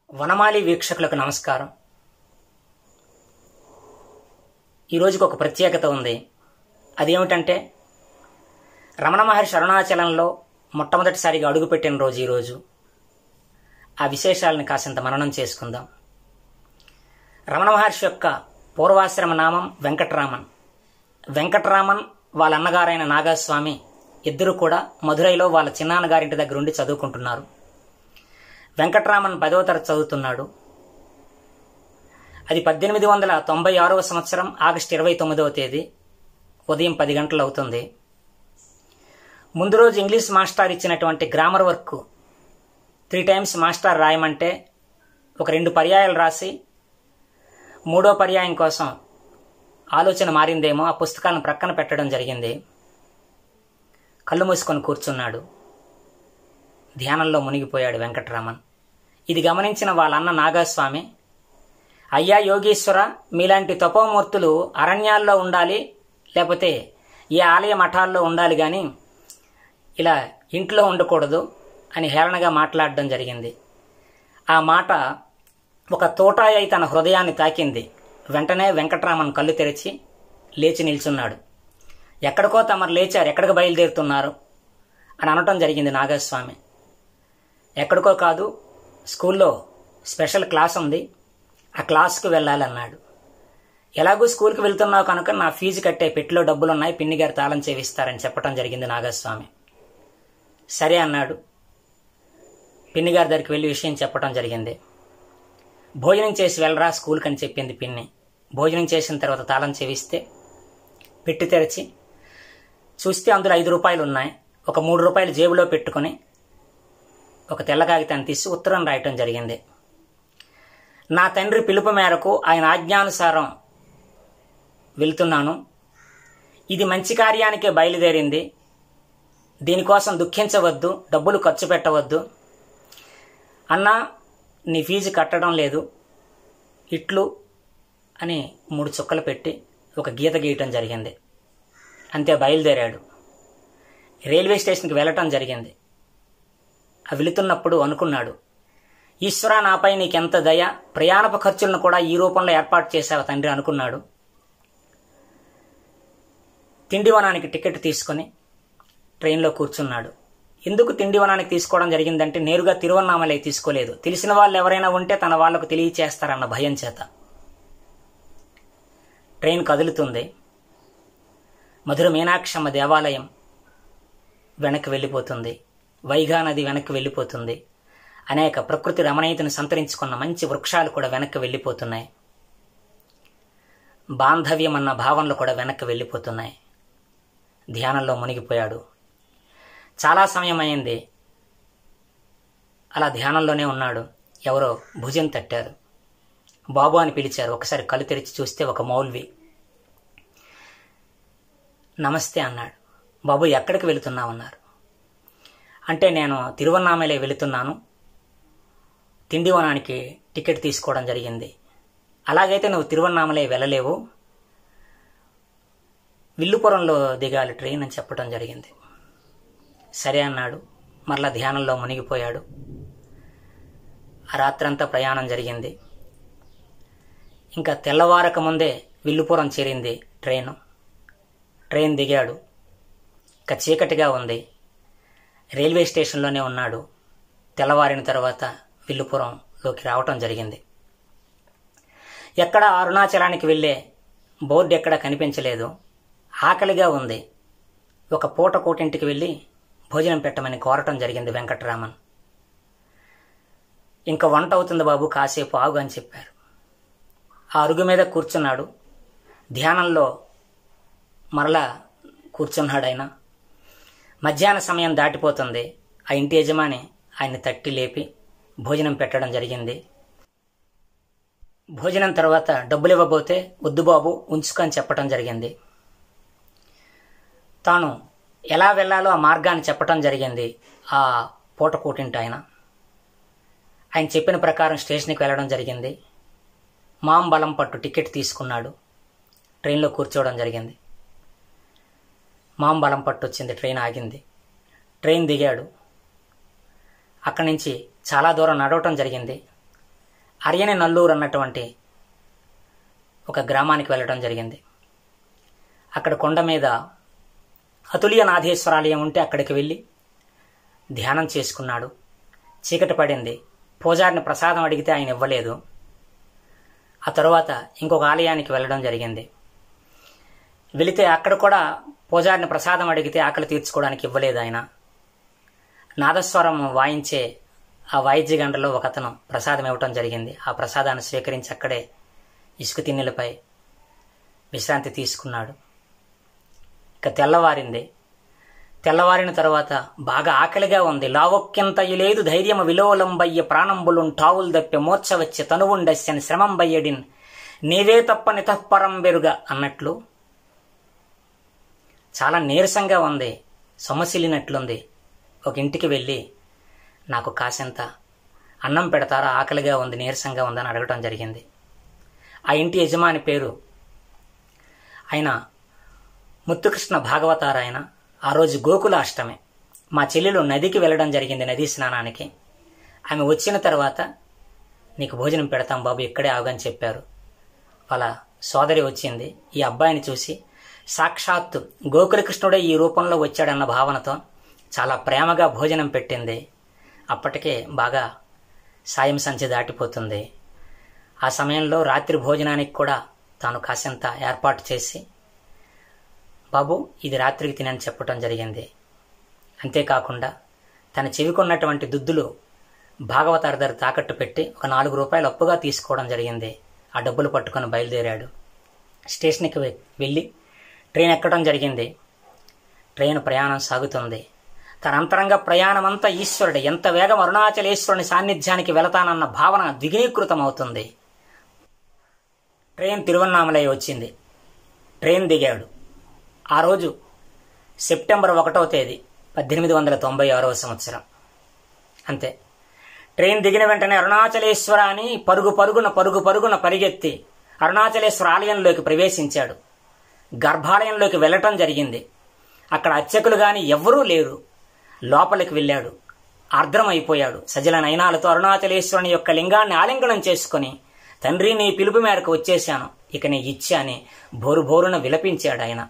వనమాలి వీక్షకులకు నమస్కారం ఈ రోజుకి ఒక ప్రత్యేకత ఉంది అదేమిటంటే రమణ మహర్షి అరుణాచలంలో మొట్టమొదటిసారిగా అడుగుపెట్టిన రోజు ఈరోజు ఆ విశేషాలను కాసింత మననం చేసుకుందాం రమణ మహర్షి యొక్క పూర్వాశ్రమ నామం వెంకటరామన్ వెంకటరామన్ వాళ్ళ అన్నగారైన నాగస్వామి ఇద్దరు కూడా మధురైలో వాళ్ళ చిన్నాన్నగారింటి దగ్గర ఉండి చదువుకుంటున్నారు వెంకటరామన్ పదవ తరగతి చదువుతున్నాడు అది పద్దెనిమిది వందల తొంభై ఆరవ సంవత్సరం ఆగస్టు ఇరవై తొమ్మిదవ తేదీ ఉదయం పది గంటలు అవుతుంది ముందు రోజు ఇంగ్లీష్ మాస్టర్ ఇచ్చినటువంటి grammar work three times master రాయమంటే ఒక రెండు పర్యాయాలు రాసి మూడో పర్యాయం కోసం ఆలోచన మారిందేమో ఆ పుస్తకాలను ప్రక్కన పెట్టడం జరిగింది కళ్ళు మూసుకొని కూర్చున్నాడు ధ్యానంలో మునిగిపోయాడు వెంకటరామన్ ఇది గమనించిన వాళ్ళ అన్న నాగస్వామి అయ్యా యోగీశ్వర మీలాంటి తపోమూర్తులు అరణ్యాల్లో ఉండాలి లేకపోతే ఈ ఆలయ మఠాల్లో ఉండాలి కానీ ఇలా ఇంట్లో ఉండకూడదు అని హేళనగా మాట్లాడడం జరిగింది ఆ మాట ఒక తోటాయి తన హృదయాన్ని తాకింది వెంటనే వెంకటరామన్ కళ్ళు తెరిచి లేచి నిల్చున్నాడు ఎక్కడికో తమరు లేచారు ఎక్కడికి బయలుదేరుతున్నారు అని అనటం జరిగింది నాగస్వామి ఎక్కడికో కాదు స్కూల్లో స్పెషల్ క్లాస్ ఉంది ఆ క్లాస్కి వెళ్ళాలన్నాడు ఎలాగూ స్కూల్కి వెళ్తున్నావు కనుక నా ఫీజు కట్టే పెట్టిలో డబ్బులు ఉన్నాయి పిన్ని గారు తాళం చేవిస్తారని చెప్పడం జరిగింది నాగస్వామి సరే అన్నాడు పిన్ని గారి దగ్గరికి వెళ్ళి విషయం చెప్పడం జరిగింది భోజనం చేసి వెళ్ళరా స్కూల్కి అని చెప్పింది పిన్ని భోజనం చేసిన తర్వాత తాళం చేవిస్తే పెట్టి తెరిచి చూస్తే అందులో ఐదు రూపాయలు ఉన్నాయి ఒక మూడు రూపాయలు జేబులో పెట్టుకొని ఒక తెల్ల కాగితాన్ని తీసి ఉత్తరం రాయటం జరిగింది నా తండ్రి పిలుపు మేరకు ఆయన ఆజ్ఞానుసారం వెళ్తున్నాను ఇది మంచి కార్యానికే బయలుదేరింది దీనికోసం దుఃఖించవద్దు డబ్బులు ఖర్చు పెట్టవద్దు అన్నా నీ ఫీజు కట్టడం లేదు ఇట్లు అని మూడు చుక్కలు పెట్టి ఒక గీత గీయటం జరిగింది అంతే బయలుదేరాడు రైల్వే స్టేషన్కి వెళ్ళటం జరిగింది ఆ వెళుతున్నప్పుడు అనుకున్నాడు ఈశ్వర నాపై నీకెంత దయ ప్రయాణపు ఖర్చులను కూడా ఈ రూపంలో ఏర్పాటు చేశావు తండ్రి అనుకున్నాడు తిండివనానికి టికెట్ తీసుకొని ట్రైన్లో కూర్చున్నాడు ఎందుకు తిండివనానికి తీసుకోవడం జరిగిందంటే నేరుగా తిరువన్నామలై తీసుకోలేదు తెలిసిన వాళ్ళు ఎవరైనా ఉంటే తన వాళ్లకు తెలియచేస్తారన్న భయం చేత ట్రైన్ కదులుతుంది మధుర మీనాక్షమ్మ దేవాలయం వెనక్కి వెళ్ళిపోతుంది వైగా నది వెనక్కి వెళ్ళిపోతుంది అనేక ప్రకృతి రమణీయతను సంతరించుకున్న మంచి వృక్షాలు కూడా వెనక్కి వెళ్ళిపోతున్నాయి బాంధవ్యం అన్న భావనలు కూడా వెనక్కి వెళ్ళిపోతున్నాయి ధ్యానంలో మునిగిపోయాడు చాలా సమయం అయింది అలా ధ్యానంలోనే ఉన్నాడు ఎవరో భుజం తట్టారు బాబు అని పిలిచారు ఒకసారి కళ్ళు తెరిచి చూస్తే ఒక మౌల్వి నమస్తే అన్నాడు బాబు ఎక్కడికి వెళుతున్నామన్నారు అంటే నేను తిరువన్నామలే వెళుతున్నాను తిండివనానికి టికెట్ తీసుకోవడం జరిగింది అలాగైతే నువ్వు తిరువన్నామలే వెళ్ళలేవు విల్లుపురంలో దిగాలి ట్రైన్ అని చెప్పడం జరిగింది సరే అన్నాడు మరలా ధ్యానంలో మునిగిపోయాడు ఆ రాత్రంతా ప్రయాణం జరిగింది ఇంకా తెల్లవారక ముందే విల్లుపురం చేరింది ట్రైను ట్రైన్ దిగాడు ఇక చీకటిగా ఉంది రైల్వే స్టేషన్లోనే ఉన్నాడు తెల్లవారిన తర్వాత విల్లుపురంలోకి రావటం జరిగింది ఎక్కడ అరుణాచలానికి వెళ్ళే బోర్డు ఎక్కడ కనిపించలేదు ఆకలిగా ఉంది ఒక పూట కూటింటికి వెళ్ళి భోజనం పెట్టమని కోరటం జరిగింది వెంకటరామన్ ఇంకా వంట అవుతుంది బాబు కాసేపు ఆగు అని చెప్పారు ఆ అరుగు మీద కూర్చున్నాడు ధ్యానంలో మరలా కూర్చున్నాడు ఆయన మధ్యాహ్న సమయం దాటిపోతుంది ఆ ఇంటి యజమాని ఆయన్ని తట్టి లేపి భోజనం పెట్టడం జరిగింది భోజనం తర్వాత డబ్బులు ఇవ్వబోతే వద్దు బాబు ఉంచుకొని చెప్పడం జరిగింది తాను ఎలా వెళ్ళాలో ఆ మార్గాన్ని చెప్పడం జరిగింది ఆ పూట కూటింటి ఆయన ఆయన చెప్పిన ప్రకారం స్టేషన్కి వెళ్ళడం జరిగింది మాం బలం పట్టు టికెట్ తీసుకున్నాడు ట్రైన్లో కూర్చోవడం జరిగింది మాం బలం పట్టు వచ్చింది ట్రైన్ ఆగింది ట్రైన్ దిగాడు అక్కడి నుంచి చాలా దూరం నడవటం జరిగింది అరియని నల్లూరు అన్నటువంటి ఒక గ్రామానికి వెళ్ళడం జరిగింది అక్కడ కొండ మీద అతులియ నాథేశ్వరాలయం ఉంటే అక్కడికి వెళ్ళి ధ్యానం చేసుకున్నాడు చీకటి పడింది పూజారిని ప్రసాదం అడిగితే ఆయన ఇవ్వలేదు ఆ తరువాత ఇంకొక ఆలయానికి వెళ్ళడం జరిగింది వెళితే అక్కడ కూడా పూజారిని ప్రసాదం అడిగితే ఆకలి తీర్చుకోవడానికి ఇవ్వలేదు ఆయన నాదస్వరం వాయించే ఆ వాయిద్య గంటలో ఒక అతను ప్రసాదం ఇవ్వటం జరిగింది ఆ ప్రసాదాన్ని స్వీకరించి అక్కడే ఇసుక తిన్నెలపై విశ్రాంతి తీసుకున్నాడు ఇక తెల్లవారింది తెల్లవారిన తర్వాత బాగా ఆకలిగా ఉంది లావొక్కింతయి లేదు ధైర్యము విలోలంబయ్య ప్రాణంబులున్ టావులు దప్పి మోర్చ వచ్చి తనువుండస్యని శ్రమం బయ్యడిన్ నీవే తప్ప నితఃపరం బెరుగా అన్నట్లు చాలా నీరసంగా ఉంది సొమ్మసిల్లినట్లుంది ఒక ఇంటికి వెళ్ళి నాకు కాసంత అన్నం పెడతారా ఆకలిగా ఉంది నీరసంగా ఉందని అడగటం జరిగింది ఆ ఇంటి యజమాని పేరు ఆయన ముత్తుకృష్ణ భాగవతారాయన ఆ రోజు గోకుల అష్టమి మా చెల్లెలు నదికి వెళ్ళడం జరిగింది నదీ స్నానానికి ఆమె వచ్చిన తర్వాత నీకు భోజనం పెడతాం బాబు ఇక్కడే ఆగని చెప్పారు వాళ్ళ సోదరి వచ్చింది ఈ అబ్బాయిని చూసి సాక్షాత్తు గోకులకృష్ణుడే ఈ రూపంలో వచ్చాడన్న భావనతో చాలా ప్రేమగా భోజనం పెట్టింది అప్పటికే బాగా సాయం సంచి దాటిపోతుంది ఆ సమయంలో రాత్రి భోజనానికి కూడా తాను కాసింత ఏర్పాటు చేసి బాబు ఇది రాత్రికి తినని చెప్పటం జరిగింది అంతేకాకుండా తన చెవికొన్నటువంటి దుద్దులు భాగవతార దగ్గర తాకట్టు పెట్టి ఒక నాలుగు రూపాయలు అప్పుగా తీసుకోవడం జరిగింది ఆ డబ్బులు పట్టుకొని బయలుదేరాడు స్టేషన్కి వె- వెళ్ళి ట్రైన్ ఎక్కడం జరిగింది ట్రైన్ ప్రయాణం సాగుతుంది తన అంతరంగ ప్రయాణం అంతా ఈశ్వరుడు ఎంత వేగం అరుణాచలేశ్వరుని సాన్నిధ్యానికి వెళతానన్న భావన ద్విగుణీకృతం అవుతుంది ట్రైన్ తిరువన్నామలై వచ్చింది ట్రైన్ దిగాడు ఆ రోజు సెప్టెంబర్ ఒకటవ తేదీ పద్దెనిమిది వందల తొంభై ఆరవ సంవత్సరం అంతే ట్రైన్ దిగిన వెంటనే అరుణాచలేశ్వర అని పరుగు పరుగున పరుగు పరుగున పరిగెత్తి అరుణాచలేశ్వర ఆలయంలోకి ప్రవేశించాడు గర్భాలయంలోకి వెళ్ళటం జరిగింది అక్కడ అర్చకులు గాని ఎవ్వరూ లేరు లోపలికి వెళ్ళాడు ఆర్ద్రమైపోయాడు సజల నయనాలతో అరుణాచలేశ్వరుని యొక్క లింగాన్ని ఆలింగనం చేసుకుని తండ్రి నీ పిలుపు మేరకు వచ్చేశాను ఇక నీ ఇచ్చా అని బోరు బోరున విలపించాడు ఆయన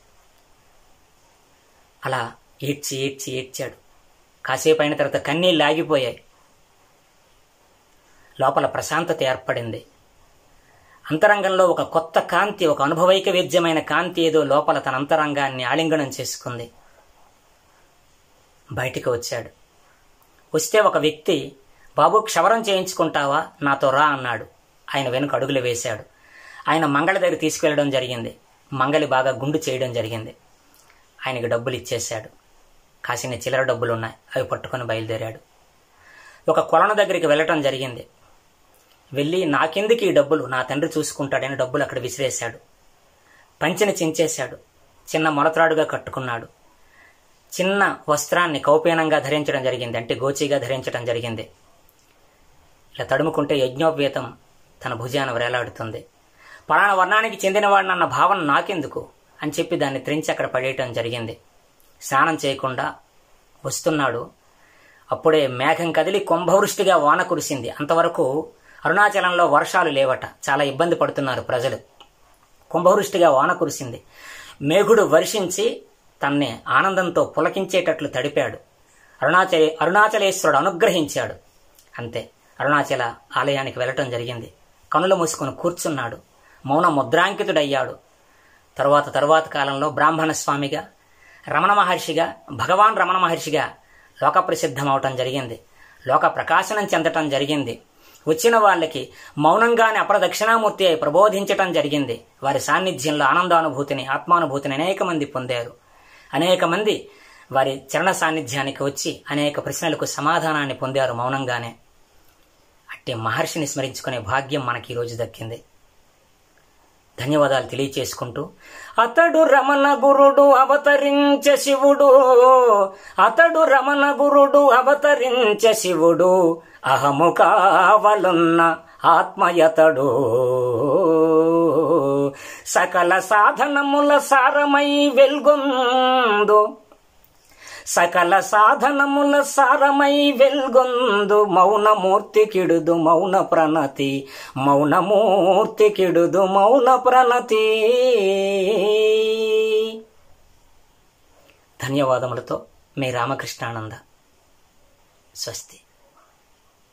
అలా ఏడ్చి ఏడ్చి ఏడ్చాడు కాసేపు అయిన తర్వాత కన్నీళ్ళు ఆగిపోయాయి లోపల ప్రశాంతత ఏర్పడింది అంతరంగంలో ఒక కొత్త కాంతి ఒక అనుభవైక వేద్యమైన కాంతి ఏదో లోపల తన అంతరంగాన్ని ఆలింగనం చేసుకుంది బయటికి వచ్చాడు వస్తే ఒక వ్యక్తి బాబు క్షవరం చేయించుకుంటావా నాతో రా అన్నాడు ఆయన వెనుక అడుగులు వేశాడు ఆయన మంగళ దగ్గర తీసుకెళ్లడం జరిగింది మంగలి బాగా గుండు చేయడం జరిగింది ఆయనకి డబ్బులు ఇచ్చేశాడు కాసిన చిల్లర డబ్బులు ఉన్నాయి అవి పట్టుకొని బయలుదేరాడు ఒక కొలను దగ్గరికి వెళ్ళటం జరిగింది వెళ్ళి నాకెందుకు ఈ డబ్బులు నా తండ్రి చూసుకుంటాడని డబ్బులు అక్కడ విసిరేశాడు పంచిని చించేశాడు చిన్న మొలత్రాడుగా కట్టుకున్నాడు చిన్న వస్త్రాన్ని కౌపీనంగా ధరించడం జరిగింది అంటే గోచిగా ధరించడం జరిగింది ఇలా తడుముకుంటే యజ్ఞోపేతం తన భుజాన వేలాడుతుంది పలానా వర్ణానికి చెందినవాడినన్న భావన నాకెందుకు అని చెప్పి దాన్ని త్రించి అక్కడ పడేయటం జరిగింది స్నానం చేయకుండా వస్తున్నాడు అప్పుడే మేఘం కదిలి కుంభవృష్టిగా వాన కురిసింది అంతవరకు అరుణాచలంలో వర్షాలు లేవట చాలా ఇబ్బంది పడుతున్నారు ప్రజలు కుంభవృష్టిగా వాన కురిసింది మేఘుడు వర్షించి తన్ని ఆనందంతో పులకించేటట్లు తడిపాడు అరుణాచలే అరుణాచలేశ్వరుడు అనుగ్రహించాడు అంతే అరుణాచల ఆలయానికి వెళ్ళటం జరిగింది కనులు మూసుకొని కూర్చున్నాడు మౌన ముద్రాంకితుడయ్యాడు తరువాత తరువాత కాలంలో బ్రాహ్మణ స్వామిగా రమణ మహర్షిగా భగవాన్ రమణ మహర్షిగా లోక ప్రసిద్ధమవటం జరిగింది లోక ప్రకాశనం చెందటం జరిగింది వచ్చిన వాళ్ళకి మౌనంగానే అప్రదక్షిణామూర్తి అయి ప్రబోధించటం జరిగింది వారి సాన్నిధ్యంలో ఆనందానుభూతిని ఆత్మానుభూతిని అనేక మంది పొందారు అనేక మంది వారి చరణ సాన్నిధ్యానికి వచ్చి అనేక ప్రశ్నలకు సమాధానాన్ని పొందారు మౌనంగానే అట్టి మహర్షిని స్మరించుకునే భాగ్యం మనకి ఈరోజు దక్కింది ధన్యవాదాలు తెలియచేసుకుంటూ అతడు రమణ గురుడు అవతరించ శివుడు అతడు రమణ గురుడు అవతరించ శివుడు అహము కావలున్న ఆత్మయతడు సకల సాధనముల సారమై వెల్గొందు సకల సాధనముల సారమై వెల్గొందు మౌనమూర్తి కిడుదు మౌన ప్రణతి మౌనమూర్తి కిడుదు మౌన ప్రణతి ధన్యవాదములతో మీ రామకృష్ణానంద స్వస్తి